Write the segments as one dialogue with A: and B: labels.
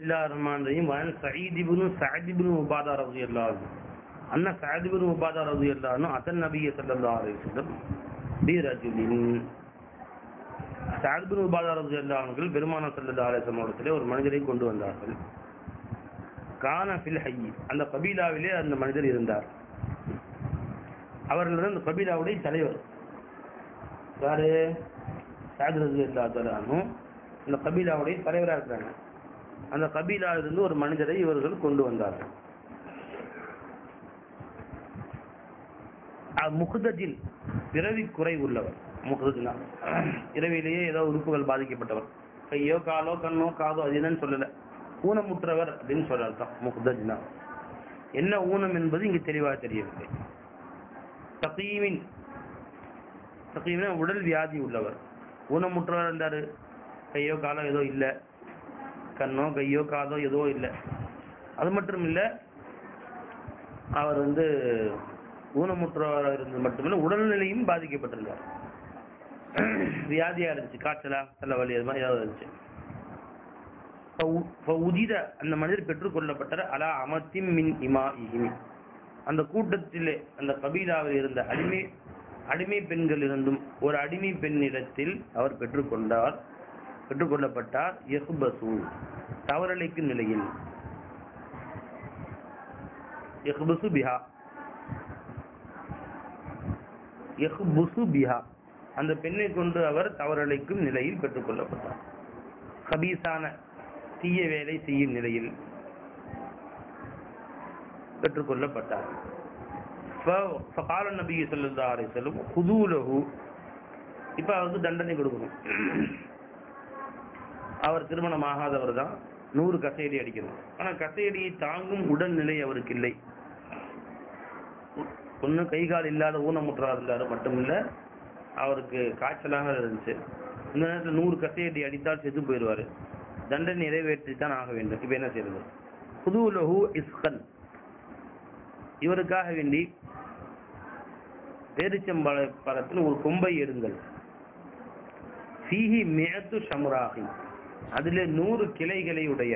A: الله الرحمن الرحيم وعن سعيد بن سعد بن عبادة رضي الله عنه أن سعد بن عبادة رضي الله عنه أتى النبي صلى الله عليه وسلم برجل சஅத் பின் உபாதா ரலியல்லாஹு அன்ஹு பெருமான ஸல்லல்லாஹு அலைஹி வஸல்லம் இடத்திலே ஒரு மனிதரை கொண்டு வந்தார்கள் கான ஃபில் ஹய்ய் அந்த கபீலாவிலே அந்த மனிதர் இருந்தார் அவர்கள் அந்த கபீலாவுடைய தலைவர் யாரு சஅத் ரலியல்லாஹு தஆலா அன்ஹு இந்த கபீலாவுடைய தலைவரா இருக்காங்க அந்த கபீலாவிலிருந்து ஒரு மனிதரை இவர்கள் கொண்டு வந்தார்கள் முகுதஜின் பிறவி குறை உள்ளவர் முகுதஜினா இரவிலேயே ஏதோ உறுப்புகள் பாதிக்கப்பட்டவர் கையோ காலோ கண்ணோ காதோ அது என்னன்னு சொல்லல ஊனமுற்றவர் அப்படின்னு சொல்ல அர்த்தம் முகுதஜினா என்ன ஊனம் என்பது இங்கு தெளிவாக தெரியவில்லை தகீமின் தகீமினா உடல் வியாதி உள்ளவர் ஊனமுற்றவர் இருந்தாரு கையோ காலோ ஏதோ இல்லை கண்ணோ கையோ காதோ ஏதோ இல்லை அது மட்டும் இல்லை அவர் வந்து ஊனமுற்றவராக இருந்தது மட்டுமில்லை உடல்நிலையும் பாதிக்கப்பட்டிருந்தார் வியாதியா இருந்துச்சு காய்ச்சலா தலைவலி அது மாதிரி ஏதாவது இருந்துச்சு உதித அந்த மனிதர் பெற்றுக்கொள்ளப்பட்டார் அலா அமத்தின் மின் இமா இஹிமி அந்த கூட்டத்திலே அந்த கபீலாவில் இருந்த அடிமை அடிமை பெண்கள் இருந்தும் ஒரு அடிமை பெண்ணிடத்தில் அவர் பெற்றுக்கொண்டார் பெற்றுக்கொள்ளப்பட்டார் எஹ்பசு தவறலைக்கும் நிலையில் எஹ்பசு பிஹா எஹ்புசு பிஹா அந்த பெண்ணை கொண்டு அவர் தவறலைக்கும் நிலையில் பெற்றுக்கொள்ளப்பட்டார் கபீசான தீய வேலை செய்யும் நிலையில் பெற்றுக்கொள்ளப்பட்டார் فقال النبي صلى الله عليه وسلم خذوا له இப்ப அவருக்கு தண்டனை கொடுக்கணும் அவர் திருமணம் ஆகாதவர் தான் நூறு கசையடி அடிக்கணும் ஆனா கசையடியை தாங்கும் உடல்நிலை அவருக்கு இல்லை ஒன்னும் கை கால் இல்லாத ஊனமுற்றா இருந்தாரு மட்டுமில்ல அவருக்கு காய்ச்சலாக இருந்துச்சு இந்த நேரத்தில் நூறு கசையடி அடித்தால் செத்து போயிடுவாரு தண்டனை நிறைவேற்றித்தான் ஆக வேண்டும் இப்ப என்ன செய்யறது புதுலஹு இஸ்கன் இவருக்காக வேண்டி பேரிச்சம்பழ பழத்தில் ஒரு கொம்பை எடுங்கள் சீஹி மேத்து ஷமுராகி அதிலே நூறு கிளைகளை உடைய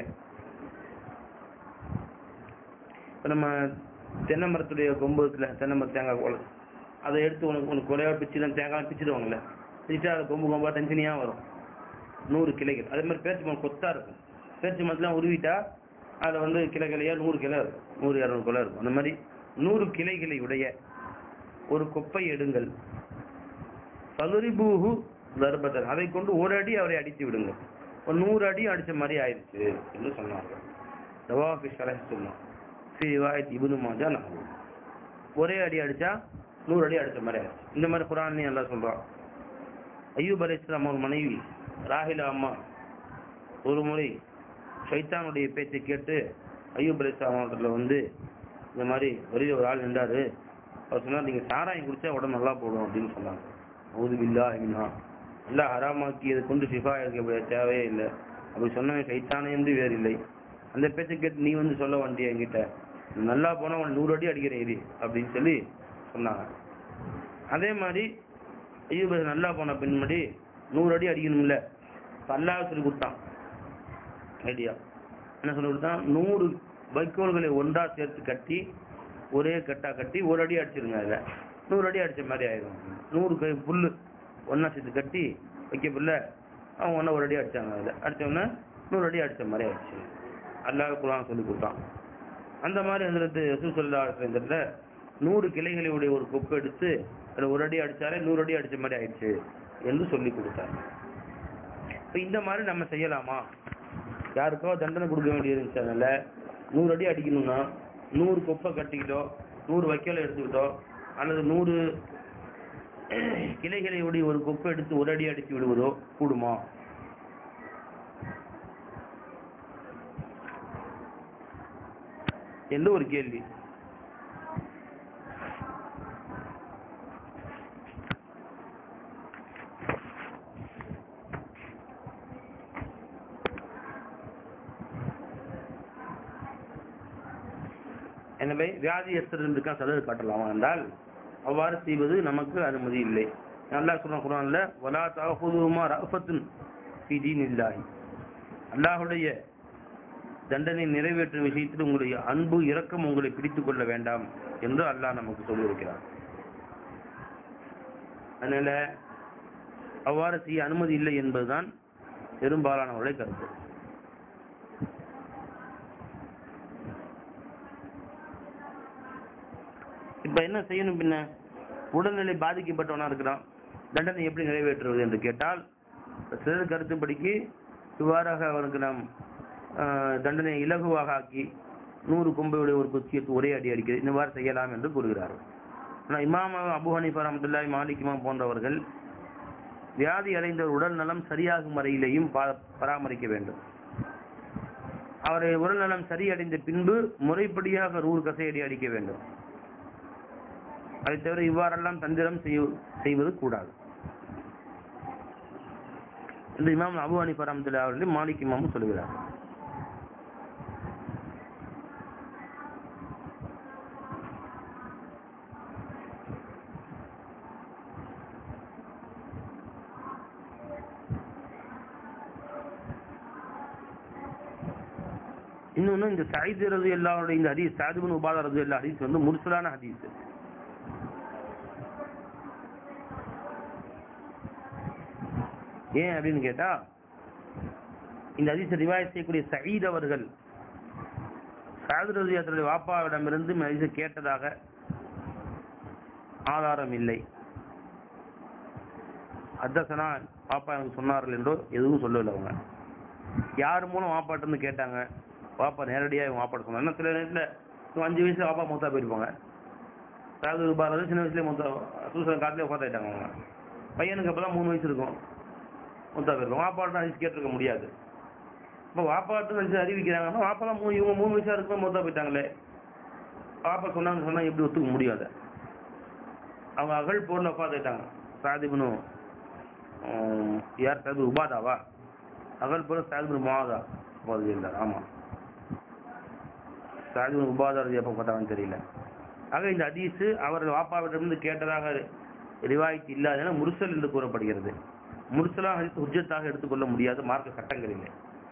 A: நம்ம தென்னை மரத்துடைய கொம்பு இருக்குல்ல தென்னை மர தேங்காய் கோலை அதை எடுத்து உனக்கு உனக்கு குறையா பிச்சு தான் தேங்காய் பிச்சுடுவாங்கல்ல பிச்சுட்டா அது கொம்பு கொம்பா தனித்தனியா வரும் நூறு கிளைகள் அதே மாதிரி பேச்சு மரம் கொத்தா இருக்கும் பேச்சு மரத்துலாம் உருவிட்டா அதில் வந்து கிளைகளையா நூறு கிளை இருக்கும் நூறு இரநூறு கிளை இருக்கும் அந்த மாதிரி நூறு கிளைகளை உடைய ஒரு கொப்பை எடுங்கள் பலுரிபூஹு தர்பதன் அதை கொண்டு ஒரு அடி அவரை அடித்து விடுங்க ஒரு நூறு அடி அடிச்ச மாதிரி ஆயிடுச்சு என்று சொன்னாங்க ரவாஃபி ஷரஹ் சொன்னான் ஃபி ரிவாயத் இப்னு மாஜா நஹு ஒரே அடி அடிச்சா நூறு அடி அடிச்ச மாதிரி ஆயிடுச்சு இந்த மாதிரி குரான் எல்லாம் சொல்றான் ஐயூப் அலி இஸ்லாம் ஒரு மனைவி ராஹிலா அம்மா ஒரு முறை சைத்தானுடைய பேச்சை கேட்டு ஐயூப் அலி இஸ்லாம் அவர்களில் வந்து இந்த மாதிரி வெளியே ஒரு ஆள் நின்றாரு அவர் சொன்னார் நீங்க சாராயம் குடிச்சா உடம்பு நல்லா போடும் அப்படின்னு சொன்னாங்க ஊது பில்லா அப்படின்னா எல்லாம் ஹராமாக்கி அதை கொண்டு சிஃபா இருக்க தேவையே இல்லை அப்படி சொன்னவன் சைத்தானே என்று வேறு இல்லை அந்த பேச்சை கேட்டு நீ வந்து சொல்ல வண்டிய என்கிட்ட நல்லா போனா உன் நூறு அடி அடிக்கிறேன் இது அப்படின்னு சொல்லி சொன்னாங்க அதே மாதிரி ஐயூப் நல்லா போன பின்மடி நூறு அடி அடிக்கணும்ல அல்லாஹ் சொல்லி கொடுத்தான் ஐடியா என்ன சொல்லி கொடுத்தான் நூறு வைக்கோல்களை ஒன்றா சேர்த்து கட்டி ஒரே கட்டா கட்டி ஒரு அடி அடிச்சிருங்க அதுல நூறு அடி அடிச்ச மாதிரி ஆயிடும் நூறு கை புல்லு ஒன்னா சேர்த்து கட்டி வைக்க புல்ல அவங்க ஒன்னா ஒரு அடி அடிச்சாங்க அதுல அடிச்சோம்னா நூறு அடி அடிச்ச மாதிரி ஆயிடுச்சு அல்லாஹ் குரான் சொல்லி கொடுத்தான் அந்த மாதிரி அந்த சொல்லா இடத்துல நூறு கிளைகளுடைய ஒரு கொப்பு எடுத்து அதுல ஒரு அடி அடிச்சாலே நூறு அடி அடிச்ச மாதிரி ஆயிடுச்சு என்று சொல்லி கொடுத்தார் இப்ப இந்த மாதிரி நம்ம செய்யலாமா யாருக்கோ தண்டனை கொடுக்க வேண்டியது இருந்துச்சு அதனால நூறு அடி அடிக்கணும்னா நூறு கொப்பை கட்டிக்கிட்டோ நூறு வைக்கோலை எடுத்துக்கிட்டோ அல்லது நூறு கிளைகளை உடைய ஒரு கொப்பை எடுத்து ஒரு அடி அடித்து விடுவதோ கூடுமா என்று ஒரு கேள்வி எனவே வியாதியஸ்தர் இருக்கான் சதவீத காட்டலாமா என்றால் அவ்வாறு செய்வது நமக்கு அனுமதி இல்லை நல்லா சொல்ற குரான்ல வலா தகுதுமா ரஃபத்துன் ஃபி தீனில்லாஹி அல்லாஹ்வுடைய தண்டனை நிறைவேற்றும் விஷயத்தில் உங்களுடைய அன்பு இரக்கம் உங்களை பிடித்துக் கொள்ள வேண்டாம் என்று அல்லாஹ் நமக்கு சொல்லியிருக்கிறார் அதனால அவ்வாறு செய்ய அனுமதி இல்லை என்பதுதான் பெரும்பாலானவர்களுடைய கருத்து இப்ப என்ன செய்யணும் பின்ன உடல்நிலை பாதிக்கப்பட்டவனா இருக்கிறான் தண்டனை எப்படி நிறைவேற்றுவது என்று கேட்டால் சிலர் கருத்துப்படிக்கு இவ்வாறாக அவனுக்கு நாம் ஆஹ், தண்டனையை இலகுவாக ஆக்கி நூறு கொம்பையுடைய ஒரு குச்சியை ஒரே அடி அடிக்கிறது இவ்வாறு செய்யலாம் என்று கூறுகிறார்கள் ஆனால் இமாம் அபு ஹனீஃபா ரஹ்மத்துல்லாஹி மாலிக் இமாம் போன்றவர்கள் வியாதி அடைந்த உடல் நலம் சரியாகும் வரையிலேயும் பா- பராமரிக்க வேண்டும் அவரை உடல் நலம் சரியடைந்த பின்பு முறைப்படியாக நூறு கசையடி அடிக்க வேண்டும் அதை தவிர இவ்வாறெல்லாம் தந்திரம் செய்ய- செய்வது கூடாது இந்த இமாம் அபு ஹனீஃபா ரஹ்மத்துல்லாஹி அவர்கள் மாலிக் இமாமும் சொல்கிறார் இன்னொன்னு இந்த சைது ரது எல்லாருடைய இந்த ஹதீஸ் சாதுபின் உபாத ரது எல்லா ஹதீஸ் வந்து முர்சலான ஹதீஸ் ஏன் அப்படின்னு கேட்டா இந்த ஹதீஸை ரிவாயத் செய்யக்கூடிய சயீத் அவர்கள் சாது ரது தன்னுடைய வாப்பாவிடமிருந்து இந்த ஹதீஸை கேட்டதாக ஆதாரம் இல்லை அத்தசனா பாப்பா எனக்கு சொன்னார்கள் என்றோ எதுவும் சொல்லவில்லை அவங்க யார் மூலம் வாப்பாட்ட இருந்து கேட்டாங்க வாப்பா நேரடியா இவங்க வாப்பாட்ட சொன்னாங்க இன்னும் சில நேரத்துல இவங்க அஞ்சு வயசுல வாப்பா மூத்தா போயிருப்பாங்க அதாவது பாரத சின்ன வயசுல மூத்தா சூசன் காட்டிலே உட்காந்துட்டாங்க அவங்க பையனுக்கு அப்பதான் மூணு வயசு இருக்கும் மூத்தா போயிருக்கும் வாப்பாட்ட அழிச்சு கேட்டிருக்க முடியாது இப்போ வாப்பாட்டு நினைச்சு அறிவிக்கிறாங்கன்னா வாப்பா தான் மூணு இவங்க மூணு வயசா இருக்கும் மூத்தா போயிட்டாங்களே பாப்பா சொன்னாங்க சொன்னா எப்படி ஒத்துக்க முடியாது அவங்க அகழ் போர்ல உட்காந்துட்டாங்க சாதிபனும் யார் சாதிபு உபாதாவா அகல் போல சாதிபு மாதா இல்லை ஆமா சாதிபு உபாதா எப்ப பார்த்தாங்கன்னு தெரியல ஆக இந்த ஹதீஸ் அவர் வாப்பாவிடமிருந்து கேட்டதாக ரிவாய்த்து இல்லாதன முர்சல் என்று கூறப்படுகிறது முர்சலா ஹதீஸ் உஜ்ஜத்தாக எடுத்துக்கொள்ள முடியாத மார்க்க சட்டங்கள் இல்லை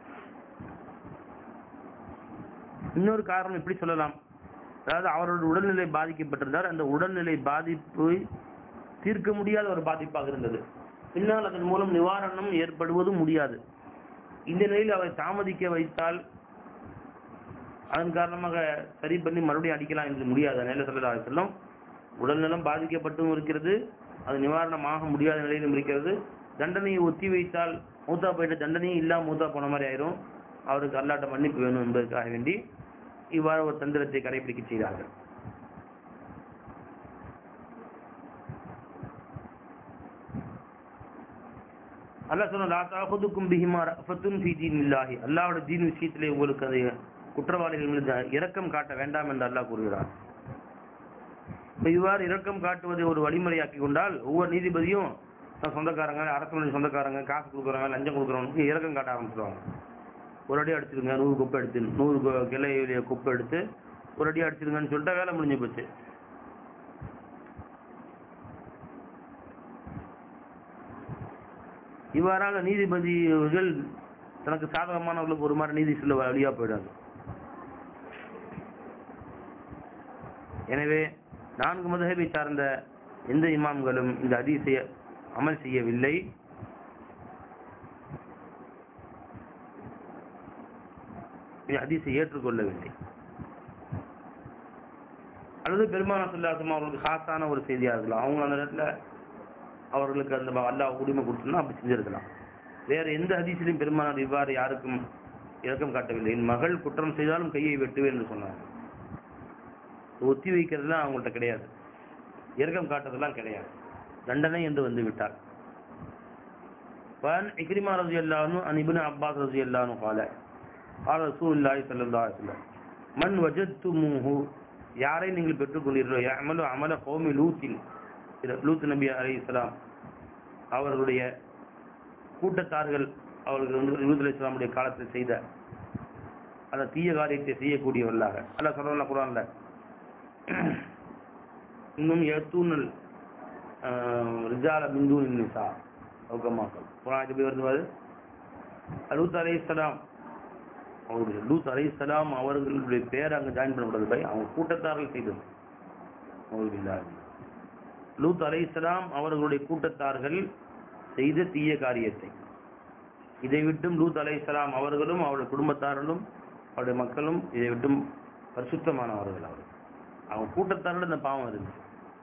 A: இன்னொரு காரணம் எப்படி சொல்லலாம் அதாவது அவரோட உடல்நிலை பாதிக்கப்பட்டிருந்தார் அந்த உடல்நிலை பாதிப்பு தீர்க்க முடியாத ஒரு பாதிப்பாக இருந்தது பின்னால் அதன் மூலம் நிவாரணம் ஏற்படுவதும் முடியாது இந்த நிலையில் அவரை தாமதிக்க வைத்தால் அதன் காரணமாக சரி பண்ணி மறுபடியும் அடிக்கலாம் என்று முடியாது நிலை சொல்லலா செல்லும் உடல்நலம் பாதிக்கப்பட்டும் இருக்கிறது அது நிவாரணமாக முடியாத நிலையிலும் இருக்கிறது தண்டனையை ஒத்தி வைத்தால் மூத்தா போயிட்ட தண்டனையும் இல்லாம மூத்தா போன மாதிரி ஆயிரும் அவருக்கு அல்லாட்ட மன்னிப்பு வேணும் என்பதற்காக வேண்டி இவ்வாறு ஒரு தந்திரத்தை கடைபிடிக்க செய்தார்கள் அல்லாஹ் சொன்ன லா தாகுதுக்கும் பிஹிமா ரஃபத்துன் ஃபீ தீனில்லாஹி அல்லாஹ்வுடைய தீன் விஷயத்திலே உங்களுக்கு அது குற்றவாளிகள் மீது இரக்கம் காட்ட வேண்டாம் என்று அல்லாஹ் கூறுகிறார் இப்ப இவ்வாறு இரக்கம் காட்டுவதை ஒரு வழிமுறையாக்கி கொண்டால் ஒவ்வொரு நீதிபதியும் தன் சொந்தக்காரங்க அரசனுடைய சொந்தக்காரங்க காசு கொடுக்குறவங்க லஞ்சம் கொடுக்குறவங்களுக்கு இரக்கம் காட்ட ஆரம்பிச்சிருவாங்க ஒரு அடி அடிச்சிருங்க நூறு குப்பை எடுத்து நூறு கு- கிளையுடைய குப்பை எடுத்து ஒரு அடி அடிச்சிருங்கன்னு சொல்லிட்டா வேலை முடிஞ்சு போச்சு இவ்வாறாக நீதிபதிகள் தனக்கு சாதகமானவர்களுக்கு ஒரு மாதிரி நீதி சொல்ல வழியா போயிடாது எனவே நான்கு மதகபை சார்ந்த எந்த இமாம்களும் இந்த ஹதீஸை அமல் செய்யவில்லை இந்த ஹதீஸை ஏற்றுக்கொள்ளவில்லை அல்லது பெருமான சொல்லாசமா அவர்களுக்கு காசான ஒரு செய்தியா இருக்கலாம் அவங்க அந்த நேரத்துல அவர்களுக்கு அந்த அல்லாஹ் உரிமை கொடுத்தோம்னா அப்படி செஞ்சிருக்கலாம் வேற எந்த ஹதீஸிலும் பெருமானார் இவ்வாறு யாருக்கும் இரக்கம் காட்டவில்லை என் மகள் குற்றம் செய்தாலும் கையை வெட்டுவேன் என்று சொன்னார் ஒத்தி வைக்கிறதுலாம் அவங்கள்ட்ட கிடையாது இரக்கம் காட்டுறதெல்லாம் கிடையாது தண்டனை என்று வந்து விட்டார் وعن إكرمة رضي الله عنه عن ابن عباس رضي الله عنه قال قال رسول الله صلى الله عليه وسلم من وجدتموه யாரை நீங்கள் பெற்றுக்கொண்டீர்களோ அமலு அமல கோமி லூத்தின் லூத் நபி அலைஹிஸ்ஸலாம் அவர்களுடைய கூட்டத்தார்கள் அவர்கள் வந்து லூத் அலைஹிஸ்ஸலாமுடைய காலத்தில் செய்த அந்த தீய காரியத்தை செய்யக்கூடியவர்களாக அல்லாஹ் சொல்றான் குரான்ல இன்னும் எத்தூனல் ரிஜால பிந்தூன் நிசா அவுக்கமாக்கள் குரான் எப்படி வருது லூத் அலைஹிஸ்ஸலாம் அவருடைய லூத் அலைஹிஸ்ஸலாம் அவர்களுடைய பேர் அங்க ஜாயின் பண்ணப்படுறது பை அவங்க கூட்டத்தார்கள் செய்தது அவுதுபில்லாஹ். லூத் அலைஹிஸ்ஸலாம் அவர்களுடைய கூட்டத்தார்கள் செய்த தீய காரியத்தை இதை விட்டும் லூத் அலைஹிஸ்ஸலாம் அவர்களும் அவருடைய குடும்பத்தார்களும் அவருடைய மக்களும் இதை விட்டும் பரிசுத்தமானவர்கள் அவர்கள் அவங்க கூட்டத்தாரோட இந்த பாவம் இருந்துச்சு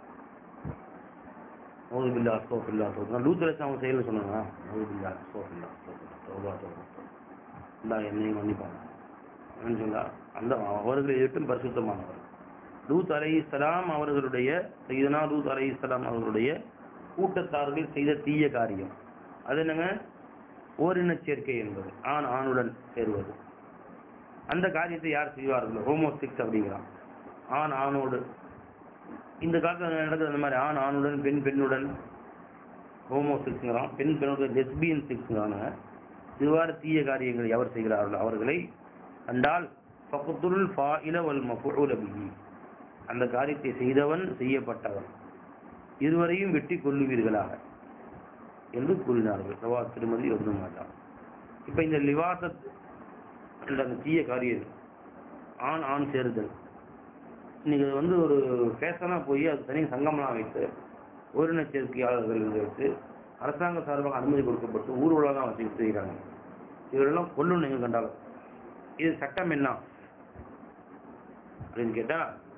A: அவுதுபில்லா அஸ்தோஃபில்லா அஸ்தோஃபில்லா லூத் அலைஹிஸ்ஸலாம் அவங்க செயல் சொன்னாங்க அவுதுபில்லா அஸ்தோஃபில்லா அஸ்தோஃபில்லா தௌபா தௌபா இந்தா என்னையும் மன்னிப்பாங்க அப்படின்னு சொல்லா அந்த அவர்களை விட்டும் பரிசுத்தமானவர் லூத் அலைஹிஸ்ஸலாம் அவர்களுடைய சையதனா லூத் அலைஹிஸ்ஸலாம் அவர்களுடைய கூட்டத்தார்கள் செய்த தீய காரியம் அது என்னங்க ஓரின சேர்க்கை என்பது ஆண் ஆணுடன் சேருவது அந்த காரியத்தை யார் செய்வார்கள் ஹோமோசிக்ஸ் அப்படிங்கிறான் ஆண் ஆணோடு இந்த காலத்துல நடக்குது அந்த மாதிரி ஆண் ஆணுடன் பெண் பெண்ணுடன் ஹோமோசிக்ஸ்ங்கிறான் பெண் பெண்ணோட லெஸ்பியன் சிக்ஸ்ங்கிறாங்க இவ்வாறு தீய காரியங்களை எவர் செய்கிறார்கள் அவர்களை கண்டால் ஃபக்துல் ஃபாயில வல் மஃபூல பிஹி அந்த காரியத்தை செய்தவன் செய்யப்பட்டவன் இருவரையும் வெட்டி கொல்லுவீர்களாக என்று கூறினார்கள் ரவா திருமதி எழுத மாட்டான் இப்ப இந்த லிவாசத் என்ற அந்த தீய காரியம் ஆண் ஆண் சேருதல் இன்னைக்கு அது வந்து ஒரு ஃபேஷனா போய் அது தனி சங்கம்லாம் வைத்து ஓரின சேர்க்கையாளர்கள் என்று வைத்து அரசாங்க சார்பாக அனுமதி கொடுக்கப்பட்டு ஊர்வலம் வச்சு செய்கிறாங்க இவரெல்லாம் கொல்லணும் நீங்க கண்டாலும் இது சட்டம் என்ன அப்படின்னு கேட்டா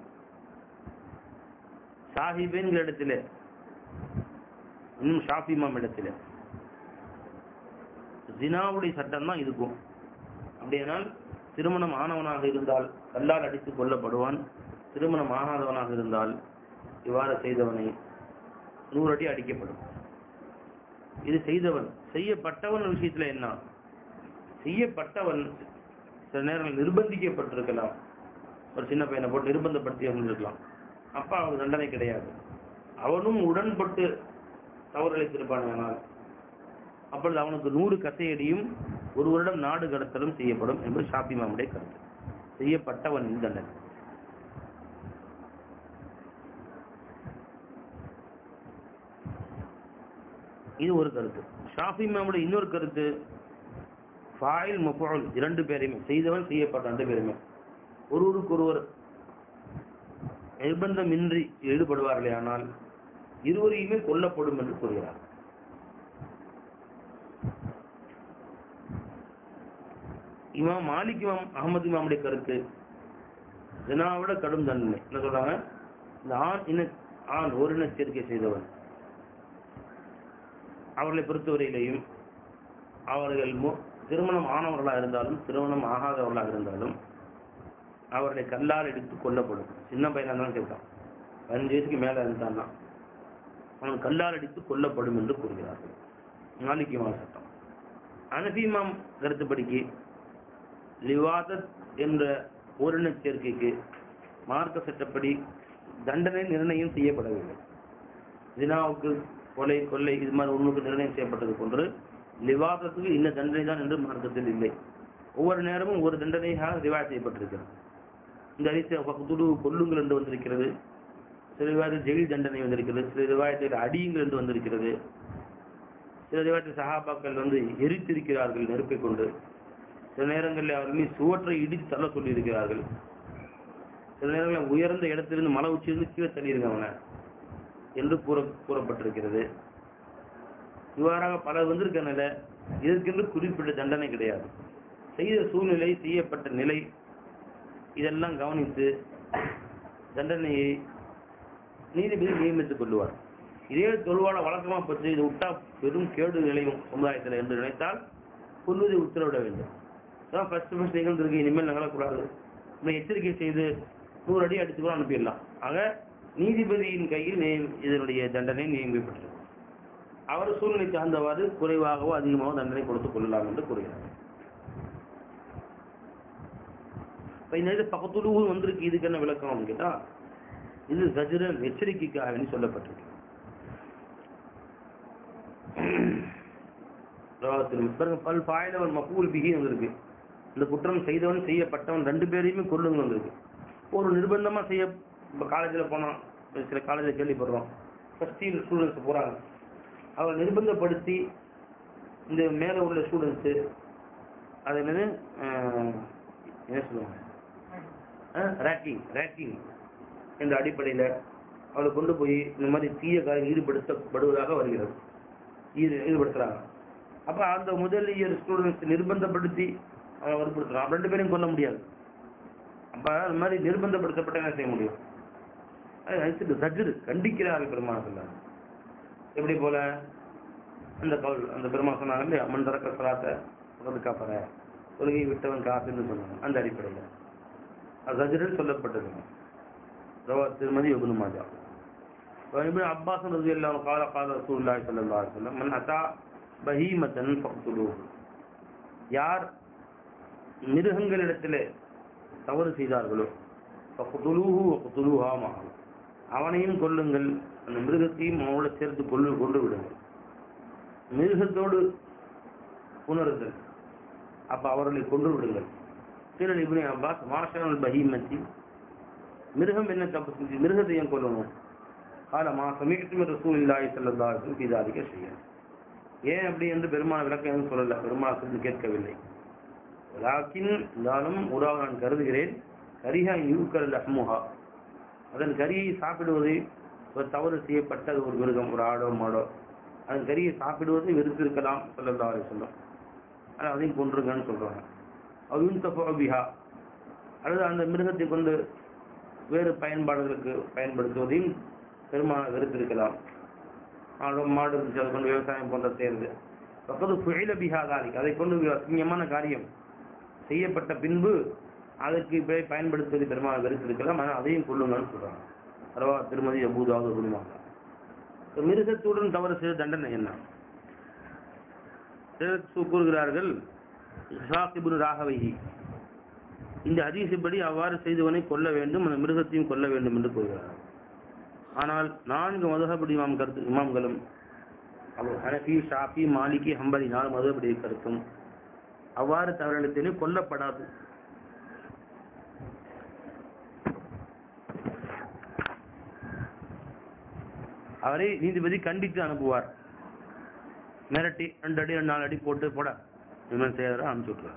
A: சாஹிபேங்கிற இடத்துல இன்னும் ஷாஃபிமாம் இடத்துல ஜினாவுடைய சட்டம் தான் இருக்கும் அப்படியானால் திருமணம் ஆனவனாக இருந்தால் கல்லால் அடித்து கொல்லப்படுவான் திருமணம் ஆகாதவனாக இருந்தால் இவ்வாறு செய்தவனை நூறு அடி அடிக்கப்படும் இது செய்தவன் செய்யப்பட்டவன் விஷயத்துல என்ன செய்யப்பட்டவன் சில நேரங்கள் நிர்பந்திக்கப்பட்டிருக்கலாம் ஒரு சின்ன பையனை போட்டு நிர்பந்தப்படுத்தி இருந்திருக்கலாம் அப்ப அவன் தண்டனை கிடையாது அவனும் உடன்பட்டு தவறளித்திருப்பானால் அப்பொழுது அவனுக்கு நூறு கசையடியும் ஒரு வருடம் நாடு கடத்தலும் செய்யப்படும் என்பது ஷாபி மாமுடைய கருத்து செய்யப்பட்டவன் தண்டனை இது ஒரு கருத்து ஷாஃபி மாமுடைய இன்னொரு கருத்து ஃபாயில் மஃபூல் இரண்டு பேரையுமே செய்தவன் செய்யப்பட்ட ரெண்டு பேருமே ஒருவருக்கு ஒருவர் நிர்பந்தமின்றி ஈடுபடுவார்களே ஆனால் இருவரையுமே கொல்லப்படும் என்று கூறுகிறார் இமாம் மாலிக் இமாம் அகமது இமாமுடைய கருத்து ஜனாவிட கடும் தண்டனை என்ன சொல்றாங்க இந்த ஆண் இன ஆண் ஓரின சேர்க்கை செய்தவன் அவர்களை பொறுத்தவரையிலையும் அவர்கள் மு- திருமணம் ஆனவர்களாக இருந்தாலும் திருமணம் ஆகாதவர்களாக இருந்தாலும் அவர்களை கல்லால் எடுத்து கொல்லப்படும் சின்ன பையனா இருந்தாலும் கேட்பான் பதினஞ்சு வயசுக்கு மேல இருந்தான்னா அவன் கல்லால் அடித்து கொல்லப்படும் என்று கூறுகிறார்கள் நாளைக்கு இமாம் சட்டம் அனபிமாம் கருத்துப்படிக்கு லிவாதத் என்ற ஓரின சேர்க்கைக்கு மார்க்க சட்டப்படி தண்டனை நிர்ணயம் செய்யப்படவில்லை ஜினாவுக்கு கொலை கொள்ளை இது மாதிரி ஒண்ணுக்கு நிர்ணயம் செய்யப்பட்டது போன்று லிவாதத்துக்கு இந்த தண்டனை தான் என்று மார்க்கத்தில் இல்லை ஒவ்வொரு நேரமும் ஒரு தண்டனையாக ரிவாய் செய்யப்பட்டிருக்கிறது இந்த அரிசி பக்கத்துடு கொல்லுங்கள் என்று வந்திருக்கிறது சில ரிவாயத்தில் ஜெயில் தண்டனை வந்திருக்கிறது சில ரிவாயத்தில் அடியுங்கள் என்று வந்திருக்கிறது சில ரிவாயத்தில் சஹாபாக்கள் வந்து எரித்திருக்கிறார்கள் நெருப்பை கொண்டு சில நேரங்களில் அவர்கள் மீது சுவற்றை இடித்து தள்ள சொல்லி இருக்கிறார்கள் சில நேரங்களில் உயர்ந்த இடத்திலிருந்து மலை உச்சியிலிருந்து கீழே தள்ளியிருங்க அவனை என்று கூற கூறப்பட்டிருக்கிறது இவ்வாறாக பல வந்திருக்கனால இதற்கென்று குறிப்பிட்ட தண்டனை கிடையாது செய்த சூழ்நிலை செய்யப்பட்ட நிலை இதெல்லாம் கவனித்து தண்டனையை நீதிபதி நியமித்துக் கொள்வார் இதே தொழுவான வழக்கமா பற்றி இது விட்டா பெரும் கேடு நிலையும் சமுதாயத்தில் என்று நினைத்தால் கொல்வதை உத்தரவிட வேண்டும் அதான் ஃபர்ஸ்ட் ஃபர்ஸ்ட் நிகழ்ந்திருக்கு இனிமேல் நகலக்கூடாது நம்ம எச்சரிக்கை செய்து நூறு அடி அடித்து கூட அனுப்பிடலாம் ஆக நீதிபதியின் கையில் நிய- இதனுடைய தண்டனை நியமிக்கப்பட்டிருக்கு அவர் சூழ்நிலை சார்ந்தவாறு குறைவாகவோ அதிகமாகவோ தண்டனை கொடுத்துக் கொள்ளலாம் என்று கூறுகிறார் இப்ப இந்த இது பக்கத்துலூர் வந்திருக்கு இதுக்கு என்ன விளக்கம் கேட்டா இது கஜரன் எச்சரிக்கைக்காக வேண்டி சொல்லப்பட்டிருக்கு ராவத்தில் பாருங்க, பல் பாயிலவன் மக்கூல் பிகி வந்திருக்கு இந்த குற்றம் செய்தவன் செய்யப்பட்டவன் ரெண்டு பேரையுமே கொல்லுங்க வந்திருக்கு ஒரு நிர்பந்தமா செய்ய இப்ப காலேஜில் போனோம் சில காலேஜில் கேள்விப்படுறோம் ஃபர்ஸ்ட் இயர் ஸ்டூடெண்ட்ஸ் போறாங்க அவரை நிர்பந்தப்படுத்தி இந்த மேல உள்ள ஸ்டூடெண்ட்ஸு அது என்னது அஹ், என்ன சொல்லுவாங்க ரேக்கிங் ரேக்கிங் என்ற அடிப்படையில அவளை கொண்டு போய் இந்த மாதிரி தீய காரியம் ஈடுபடுத்தப்படுவதாக வருகிறது ஈடு ஈடுபடுத்துறாங்க அப்ப அந்த முதல் இயர் ஸ்டூடெண்ட்ஸ் நிர்பந்தப்படுத்தி அவனை வற்புறுத்துறான் ரெண்டு பேரையும் கொல்ல முடியாது அப்ப அது மாதிரி நிர்பந்தப்படுத்தப்பட்ட என்ன செய்ய முடியும் அது அழைச்சிட்டு சஜிரு கண்டிக்கிறார்கள் பெருமாள் சொன்னாங்க எப்படி போல அந்த கவுல் அந்த பெருமாள் சொன்னாங்க இல்லையா அம்மன் தரக்க சலாத்த உனது காப்பற தொழுகை விட்டவன் காசுன்னு சொன்னாங்க அந்த அடிப்படையில் அது சஜிருன்னு சொல்லப்பட்டது ரவா திருமதி யபுனு மாஜா ابن عباس رضي الله عنه قال قال رسول الله صلى الله عليه وسلم من اتى بهيمة فاقتلوه யார் மிருகங்களிடத்திலே தவறு செய்தார்களோ ஃபக்துலூஹு வக்துலூஹா மஅஹு. அவனையும் கொல்லுங்கள் அந்த மிருகத்தையும் அவனோட சேர்த்து கொல்லு கொண்டு விடுங்கள் மிருகத்தோடு உணருங்கள் அப்ப அவர்களை கொன்று விடுங்கள் கீழே இப்னு அப்பாஸ் மாஷனல் பஹீமத்தி மிருகம் என்ன தப்பு செஞ்சு மிருகத்தை ஏன் கொல்லணும் காலமா சமீபத்து ரசூல் இல்லாஹி ஸல்லல்லாஹு அலைஹி வஸல்லம் பிதாலிக செய்ய ஏன் அப்படி என்று பெருமான விளக்கம் எதுவும் சொல்லல பெருமான சொல்லி கேட்கவில்லை லாக்கின் இருந்தாலும் உறாக நான் கருதுகிறேன் கரிஹா யூக்கல் லஹ்முஹா அதன் கரியை சாப்பிடுவது ஒரு தவறு செய்யப்பட்ட ஒரு மிருகம் ஒரு ஆடோ மாடோ அதன் கரியை சாப்பிடுவது வெறுத்திருக்கலாம் ஸல்லல்லாஹு அலைஹி வஸல்லம் ஆனா அதையும் கொன்றுங்கன்னு சொல்றாங்க அவுன் பிஹா அல்லது அந்த மிருகத்தை கொண்டு வேறு பயன்பாடுகளுக்கு பயன்படுத்துவதையும் பெருமான வெறுத்திருக்கலாம் ஆடு மாடு இருந்துச்சு அதை கொண்டு விவசாயம் போன்ற சேர்ந்து அப்போது புயல பிகாதாரி அதை கொண்டு அசிங்கமான காரியம் செய்யப்பட்ட பின்பு அதற்கு இப்படி பயன்படுத்துவதை பெருமான வெறுத்திருக்கலாம் ஆனால் அதையும் கொள்ளுங்கன்னு சொல்றாங்க பரவா திருமதி அபூதாவது குடும்பம் மிருகத்துடன் தவறு செய்த தண்டனை என்ன சிலர் சு- கூறுகிறார்கள் இஸ்ஹாக் ராகவைஹி இந்த ஹதீஸின்படி அவ்வாறு செய்தவனை கொல்ல வேண்டும் அந்த மிருகத்தையும் கொல்ல வேண்டும் என்று கூறுகிறார் ஆனால் நான்கு மதுகபடி இமாம் கருத்து இமாம்களும் அபு ஹனஃபி ஷாஃபி மாலிகி ஹம்பலி நாலு மதுகபடி கருத்தும் அவ்வாறு தவறிழைத்தேனே கொல்லப்படாது அவரை நீதிபதி கண்டித்து அனுப்புவார் மிரட்டி ரெண்டு அடி ரெண்டு நாலு அடி போட்டு போட இவன் செய்யற அனுப்பிச்சு விட்டுருவார்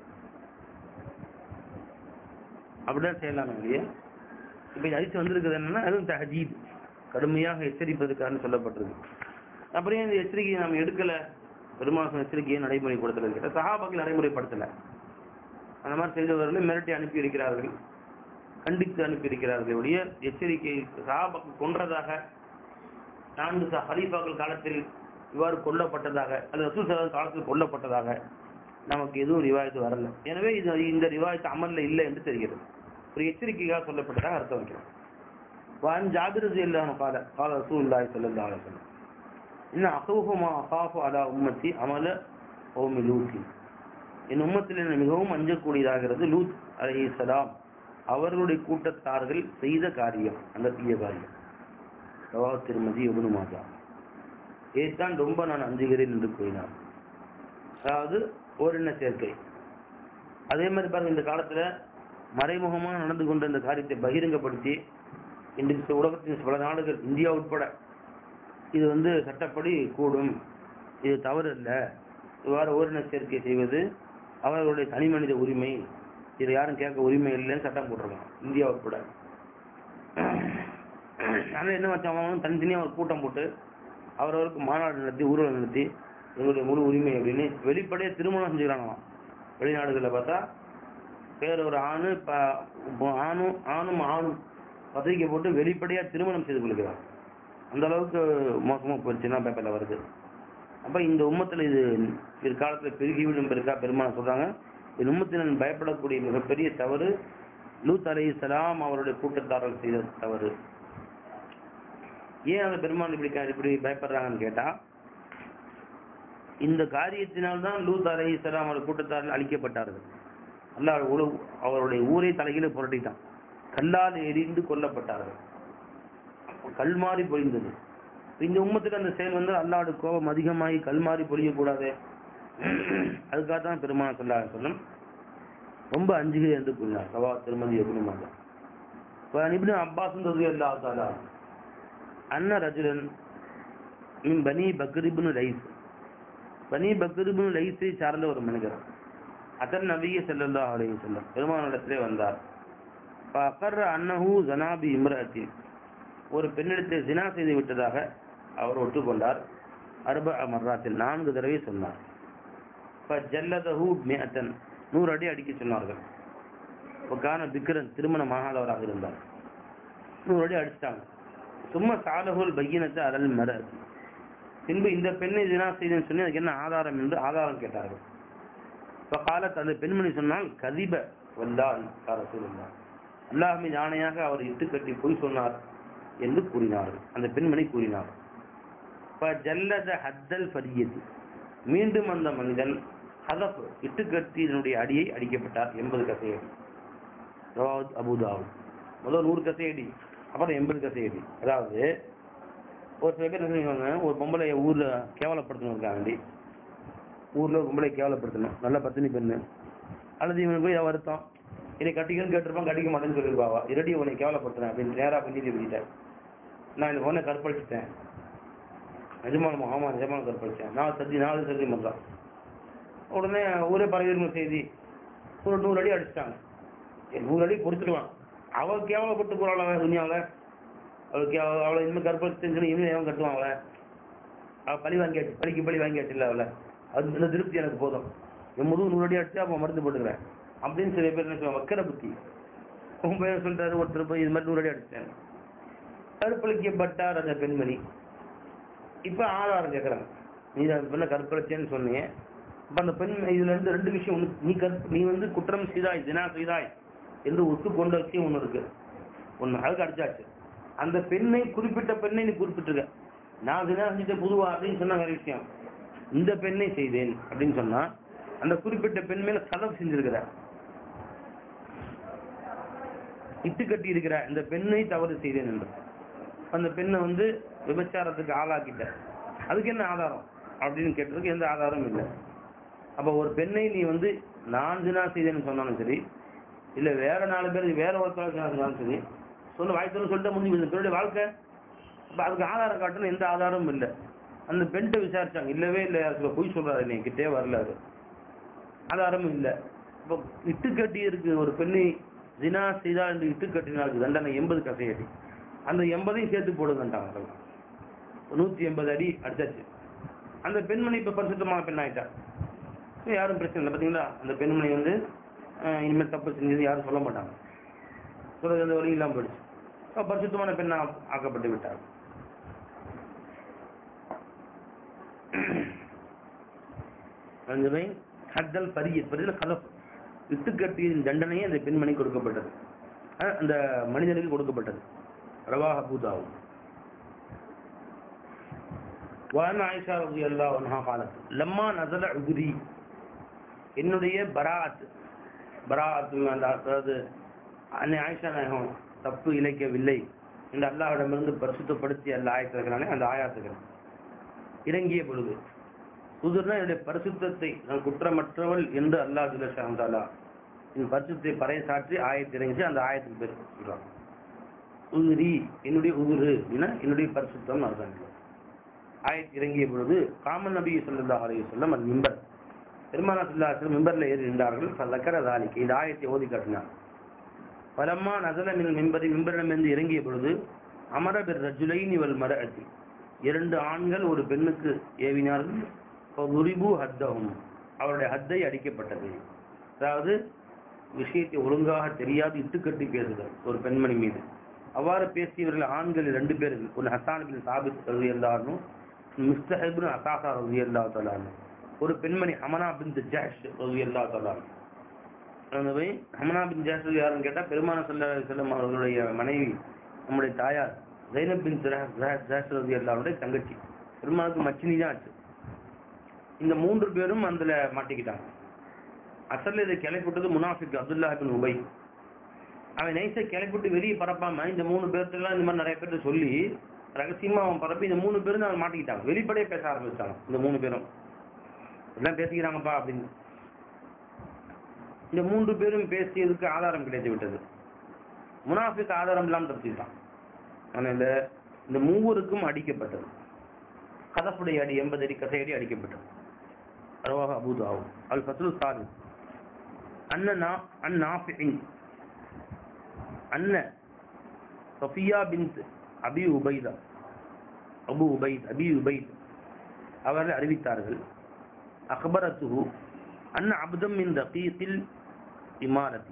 A: அப்படிதான் செய்யலாம் இல்லையா இப்ப அரிசி வந்திருக்குது என்னன்னா அதுவும் தஹஜீத் கடுமையாக எச்சரிப்பதற்காக சொல்லப்பட்டிருக்கு அப்புறம் ஏன் இந்த எச்சரிக்கையை நாம் எடுக்கல பெருமாசம் எச்சரிக்கையை நடைமுறைப்படுத்தல கேட்ட சஹாபாக்கள் நடைமுறைப்படுத்தல அந்த மாதிரி செய்தவர்களை மிரட்டி அனுப்பி இருக்கிறார்கள் கண்டித்து அனுப்பி இருக்கிறார்கள் ஒழிய எச்சரிக்கை சஹாபாக்கள் கொன்றதாக நான்கு ச- ஹலீஃபாக்கள் காலத்தில் இவ்வாறு கொல்லப்பட்டதாக அல்லது ரசூல் சலாஹ் காலத்தில் கொல்லப்பட்டதாக நமக்கு எதுவும் ரிவாயத்து வரல எனவே இது இந்த ரிவாயத்து அமல்ல இல்லை என்று தெரிகிறது ஒரு எச்சரிக்கையாக சொல்லப்பட்டதாக அர்த்தம் வைக்கிறோம் வான் ஜாபிர் ரலியல்லாஹு அன்ஹு قال قال رسول الله صلى الله عليه وسلم ان اخوف ما اخاف على امتي عمل قوم لوط என் உம்மத்தில் என்ன மிகவும் அஞ்சக்கூடியதாகிறது லூத் அலைஹிஸ்ஸலாம் அவர்களுடைய கூட்டத்தார்கள் செய்த காரியம் அந்த தீய காரியம் ரவா திருமதி எபுனு மாதா இதைத்தான் ரொம்ப நான் அஞ்சுகிறேன் என்று கூறினார் அதாவது ஓரின சேர்க்கை அதே மாதிரி பாருங்க இந்த காலத்துல மறைமுகமா நடந்து கொண்ட இந்த காரியத்தை பகிரங்கப்படுத்தி இன்றைக்கு உலகத்தின் பல நாடுகள் இந்தியா உட்பட இது வந்து சட்டப்படி கூடும் இது தவறு அல்ல இவ்வாறு ஓரின சேர்க்கை செய்வது அவர்களுடைய தனி மனித உரிமை இதை யாரும் கேட்க உரிமை இல்லைன்னு சட்டம் போட்டிருக்கான் இந்தியா உட்பட ஆனா என்ன வச்சான் அவன் தனித்தனியா ஒரு கூட்டம் போட்டு அவரவருக்கு மாநாடு நடத்தி ஊர்வலம் நடத்தி எங்களுடைய முழு உரிமை அப்படின்னு வெளிப்படையா திருமணம் செஞ்சுக்கிறாங்களாம் வெளிநாடுகளில் பார்த்தா வேற ஒரு ஆணு ப- இப்போ ஆணும் ஆணும் ஆணும் பத்திரிக்கை போட்டு வெளிப்படையா திருமணம் செய்து கொள்கிறார் அந்த அளவுக்கு மோசமா போயிடுச்சுன்னா பேப்பர்ல வருது அப்ப இந்த உம்மத்துல இது பிற்காலத்துல பெருகிவிடும் பெருக்கா பெருமான சொல்றாங்க இந்த உம்மத்தினன் பயப்படக்கூடிய மிகப்பெரிய தவறு லூத் அலைஹிஸ்ஸலாம் அவருடைய கூட்டத்தாரர்கள் செய்த தவறு ஏன் அந்த பெருமாள் இப்படி க- இப்படி பயப்படுறாங்கன்னு கேட்டா இந்த காரியத்தினால்தான் லூத் அலைஹிஸ்ஸலாம் அவருடைய கூட்டத்தார்கள் அழிக்கப்பட்டார்கள் அல்லாஹ் உல- அவருடைய ஊரை தலைகீழ புரட்டிட்டான் கல்லால் எரிந்து கொல்லப்பட்டார்கள் அப்ப கல் மாறி பொழிந்தது இந்த உம்மத்துக்கு அந்த செயல் வந்து அல்லாஹ்வுடைய கோபம் அதிகமாகி கல் மாறி பொழியக்கூடாது அதுக்காக தான் பெருமாள் சொல்லா சொல்லும் ரொம்ப அஞ்சுகை என்று கூறினார் சவா திருமதி எபுனுமாக இப்னு அப்பாஸ் ரலியல்லாஹு தஆலா அன்ன ரஜுலன் மின் பனி பக்ர் இப்னு லைஸ் பனி பக்ர் இப்னு லைஸை சார்ந்த ஒரு மனிதர் அதன் நபிய ஸல்லல்லாஹு அலைஹி வஸல்லம் பெருமானிடத்திலே வந்தார் ஃபஅகர்ர அன்னஹு ஜனாபி இம்ரஅத்தி ஒரு பெண்ணிடத்தில் ஜினா செய்து விட்டதாக அவர் ஒட்டுக்கொண்டார் அர்ப மர்ராத்தில் நான்கு தடவை சொன்னார் ஜல்லதஹு மிஅத்தன் நூறு அடி அடிக்க சொன்னார்கள் கான பிக்ரன் திருமணமாகாதவராக இருந்தார் நூறு அடி அடிச்சிட்டாங்க சும்மா சாலகுல் பையனத்தை அலல் மர பின்பு இந்த பெண்ணை தினா செய்தேன்னு சொல்லி அதுக்கு என்ன ஆதாரம் என்று ஆதாரம் கேட்டார்கள் இப்ப காலத்து அந்த பெண்மணி சொன்னால் கதிப வல்லாஹ் ரசூலுல்லாஹ் அல்லாஹ் மீது ஆணையாக அவர் இட்டு கட்டி பொய் சொன்னார் என்று கூறினார்கள் அந்த பெண்மணி கூறினார் இப்ப ஜல்லத ஹத்தல் ஃபரியது மீண்டும் அந்த மனிதன் ஹதப் இட்டுக்கட்டியினுடைய அடியை அடிக்கப்பட்டார் எண்பது கசையடி ரவாத் அபுதாவு முதல் நூறு கசையடி அப்புறம் எண்பது கசையடி அதாவது ஒரு சில பேர் என்ன செய்வாங்க ஒரு பொம்பளைய ஊர்ல கேவலப்படுத்தணும் இருக்காண்டி ஊர்ல ஒரு பொம்பளை கேவலப்படுத்தணும் நல்ல பத்தினி பெண்ணு அல்லது இவனுக்கு போய் ஏதாவது வருத்தம் இதை கட்டிக்கன்னு கேட்டிருப்பான் கட்டிக்க மாட்டேன்னு சொல்லிருப்பாவா இரடி உன்னை கேவலப்படுத்துறேன் அப்படின்னு நேரா பின்னிட்டு விட்டுட்டேன் நான் இந்த பொண்ணை கற்பழிச்சிட்டேன் நிஜமான ஆமா நிஜமான கற்பழிச்சேன் நான் சத்தி நாலு சத்தி பண்றான் உடனே ஊரே பரவிருந்த செய்தி ஒரு நூறு அடி அடிச்சிட்டாங்க ஏ, நூறு அடி பொறுத்துக்கலாம் அவ கேவலப்பட்டு போறாள் அவன் துணியாவில் அவளுக்கு அவ- அவளை இனிமேல் கற்பழிச்சுன்னு இனிமேல் எவன் கட்டுவாங்கள அவ பழி வாங்கியாச்சு பழிக்கு பழி வாங்கியாச்சு இல்ல அவளை அது இந்த திருப்தி எனக்கு போதும் என் முதுகு நூறு அடி அடிச்சு அப்ப மருந்து போட்டுக்கிறேன் அப்படின்னு சில பேர் என்ன சொல்லுவாங்க வக்கர புத்தி உன் பையன் சொல்றாரு ஒருத்தர் போய் இது மாதிரி நூறு அடி அடிச்சிட்டேன் கற்பழிக்கப்பட்டார் அந்த பெண்மணி இப்ப ஆதாரம் கேக்குறாங்க நீ அந்த பெண்ணை கற்பழிச்சேன்னு சொன்னீங்க அப்ப அந்த பெண் இதுல இருந்து ரெண்டு விஷயம் ஒண்ணு நீ கற்ப நீ வந்து குற்றம் செய்தாய் தினா செய்தாய் என்று ஒத்துக்கொண்ட விஷயம் ஒண்ணு இருக்கு ஒண்ணு அதுக்கு அடிச்சாச்சு அந்த பெண்ணை குறிப்பிட்ட பெண்ணை நீ குறிப்பிட்டிருக்க நான் தினா செஞ்சுட்டேன் பொதுவா அப்படின்னு சொன்ன வேற விஷயம் இந்த பெண்ணை செய்தேன் அப்படின்னு சொன்னா அந்த குறிப்பிட்ட பெண் மேல கதவு செஞ்சிருக்கிற இட்டு கட்டி இருக்கிற இந்த பெண்ணை தவறு செய்தேன் என்று அந்த பெண்ணை வந்து விபச்சாரத்துக்கு ஆளாக்கிட்ட அதுக்கு என்ன ஆதாரம் அப்படின்னு கேட்டதுக்கு எந்த ஆதாரமும் இல்லை அப்ப ஒரு பெண்ணை நீ வந்து நான் தினா செய்தேன்னு சொன்னாலும் சரி இல்ல வேற நாலு பேர் வேற ஒருத்தர் சொன்னாலும் சரி சொல்ல வாய்ப்பு சொல்லிட்டு முடிஞ்சு இந்த பெண்ணுடைய வாழ்க்கை அப்ப அதுக்கு ஆதாரம் காட்டணும் எந்த ஆதாரமும் இல்லை அந்த பெண்கிட்ட விசாரிச்சாங்க இல்லவே இல்லை அதுல பொய் சொல்றாரு நீ கிட்டே வரல அது ஆதாரமும் இல்லை இப்போ இட்டு கட்டி இருக்கு ஒரு பெண்ணை தினா செய்தால் என்று இட்டு கட்டினாருக்கு தண்டனை எண்பது கசையடி அந்த எண்பதையும் சேர்த்து போடுங்கன்றாங்க நூத்தி எண்பது அடி அடிச்சாச்சு அந்த பெண்மணி இப்ப பரிசுத்தமான பெண் ஆயிட்டா இப்ப யாரும் பிரச்சனை இல்லை பாத்தீங்களா அந்த பெண்மணி வந்து அஹ், இனிமேல் தப்பு செஞ்சது யாரும் சொல்ல மாட்டாங்க சொல்றது அந்த வழி இல்லாம போயிடுச்சு அப்ப பரிசுத்தமான பெண்ணா ஆக்கப்பட்டு விட்டார் அஞ்சுவை ஹத்தல் பரியத் பரியல கலப் இட்டுக்கட்டியின் தண்டனையே அந்த பெண்மணி கொடுக்கப்பட்டது அஹ், அந்த மனிதனுக்கு கொடுக்கப்பட்டது ரவாஹ் அபூதாவும் وأن عائشة رضي الله عنها قالت لما نزل عذري என்னுடைய பராத் பராத் அந்த அதாவது அன்னை ஆயிஷா நாயகம் தப்பு இழைக்கவில்லை என்று அல்லாஹ்விடமிருந்து பரிசுத்தப்படுத்தி அல்ல ஆயத்திருக்கிறானே அந்த ஆயாத்துகள் இறங்கிய பொழுது உதுர்னா என்னுடைய பரிசுத்தத்தை நான் குற்றமற்றவள் என்று அல்லாஹ் ஜுல்லா என் பரிசுத்தை பறைய சாற்றி ஆயத்து இறங்கி அந்த ஆயத்துக்கு பேர் சொல்றாங்க உதிரி என்னுடைய உதிரு என்னுடைய பரிசுத்தம் அர்த்தம் ஆயத் இறங்கிய பொழுது காமன் நபி ஸல்லல்லாஹு அலைஹி வஸல்லம் அல் மிம்பர் பெருமானா ஸல்லல்லாஹு அலைஹி வஸல்லம் மிம்பர்ல ஏறி நின்றார்கள் ஃபதக்கர ذلك இந்த ஆயத்தை ஓதி காட்டினார் பலம்மா நஸல மின் மிம்பரி மிம்பரிடமிருந்து இறங்கிய பொழுது அமர பிர் ரஜுலைனி வல் மரஅதி இரண்டு ஆண்கள் ஒரு பெண்ணுக்கு ஏவினார்கள் ஃபதுரிபு ஹத்தஹும் அவருடைய ஹத்தை அடிக்கப்பட்டது அதாவது விஷயத்தை ஒழுங்காக தெரியாது இட்டுக்கட்டி பேசுதல் ஒரு பெண்மணி மீது அவ்வாறு பேசியவர்கள் ஆண்கள் ரெண்டு பேர் ஒரு ஹசான் பின் சாபித் ரவி எல்லாரும் மிஸ்தஹிபின் அசாசா ரவி அல்லா தலான்னு ஒரு பெண்மணி ஹமனா பின் ஜாஷ் ரவி அல்லா தலான் ஹமனா பின் ஜாஷ் யாருன்னு கேட்டா பெருமான சல்லா செல்லம் அவர்களுடைய மனைவி நம்முடைய தாயார் ஜைனப் பின் ஜாஷ் ரவி அல்லாவுடைய தங்கச்சி பெருமானுக்கு மச்சினி தான் ஆச்சு இந்த மூன்று பேரும் அதுல மாட்டிக்கிட்டாங்க அசல்ல இதை கிளப்பிவிட்டது முனாஃபிக் அப்துல்லா பின் உபை அவன் நைஸை கிளப்பிட்டு வெளியே பரப்பாம இந்த மூணு பேர்த்தெல்லாம் இந்த மாதிரி நிறைய பேர்ட்ட சொல்லி ரகசியமா அவன் பரப்பி இந்த மூணு பேரும் அவன் மாட்டிக்கிட்டாங்க வெளிப்படையே பேச ஆரம்பிச்சாங்க இந்த மூணு பேரும் எல்லாம் பேசிக்கிறாங்கப்பா அப்படின்னு இந்த மூன்று பேரும் பேசியதுக்கு ஆதாரம் கிடைத்து விட்டது முனாஃபிக் ஆதாரம் இல்லாம தப்பிட்டான் அதனால இந்த மூவருக்கும் அடிக்கப்பட்டது கதப்புடைய அடி எண்பது அடி கசையடி அடிக்கப்பட்டது அருவாக அபூதாவும் அல் ஃபசுல் சாலி அண்ணனா அந்நாஃபின் அண்ண சஃபியா பின் அபி உபைதா அபு உபைத் அபி உபைத் அவர்கள் அறிவித்தார்கள் அக்பரத்துஹு அன்ன அப்தம் மின் தகீத்தில் இமாரதி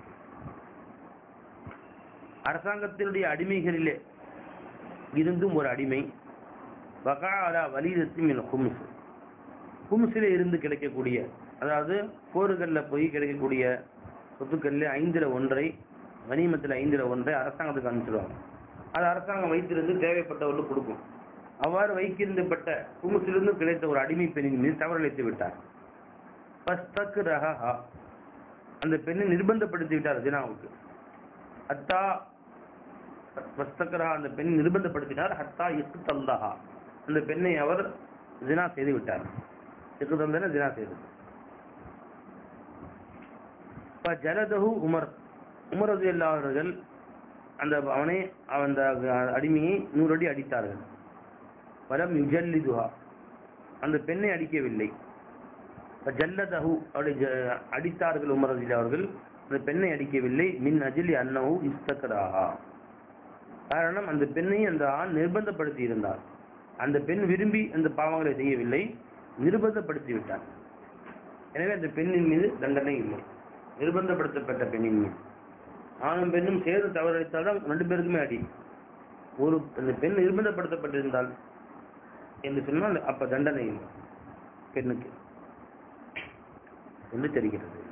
A: அரசாங்கத்தினுடைய அடிமைகளிலே இருந்தும் ஒரு அடிமை வகாலா வலிதத்தின் மின் ஹும்ஸ் ஹும்ஸிலே இருந்து கிடைக்கக்கூடிய அதாவது போர்கள்ல போய் கிடைக்கக்கூடிய சொத்துக்கள்ல ஐந்துல ஒன்றை கனிமத்தில் ஐந்துல ஒன்றை அரசாங்கத்துக்கு அனுப்பிச்சிடுவாங்க அது அரசாங்கம் வைத்திருந்து தேவைப்பட்டவர்களுக்கு கொடுக்கும் அவ்வாறு வைக்கிருந்தப்பட்ட குமுசிலிருந்து கிடைத்த ஒரு அடிமை பெண்ணின் மீது தவறளித்து விட்டார் ஃபஸ்தக்ரஹா. அந்த பெண்ணை நிர்பந்தப்படுத்தி விட்டார் ஜினாவுக்கு அத்தா ஃபஸ்தக்ரஹா அந்த பெண்ணை நிர்பந்தப்படுத்தினார் ஹத்தா இக்கு தந்தஹா அந்த பெண்ணை அவர் ஜினா செய்து விட்டார் இக்கு தந்தன ஜினா செய்து ஜலதஹு உமர் உமர் ரதி அவர்கள் அந்த அவனை அந்த அடிமையை நூறு அடி அடித்தார்கள் வலம் யுஜல்லிதுஹா அந்த பெண்ணை அடிக்கவில்லை ஜல்லதஹு அவரை ஜ- அடித்தார்கள் உமர் ரதி அவர்கள் அந்த பெண்ணை அடிக்கவில்லை மின் அஜிலி அன்னஹு இஸ்தக்கராஹா காரணம் அந்த பெண்ணை அந்த ஆண் நிர்பந்தப்படுத்தி இருந்தார் அந்த பெண் விரும்பி அந்த பாவங்களை செய்யவில்லை நிர்பந்தப்படுத்தி விட்டார் எனவே அந்த பெண்ணின் மீது தண்டனை இல்லை நிர்பந்தப்படுத்தப்பட்ட பெண்ணின் மீது ஆணும் பெண்ணும் சேர்ந்து தவறளித்தால் தான் ரெண்டு பேருக்குமே அடி ஒரு அந்த பெண் நிர்பந்தப்படுத்தப்பட்டிருந்தால் என்று சொன்னால் அப்ப தண்டனை இல்லை பெண்ணுக்கு என்று தெரிகிறது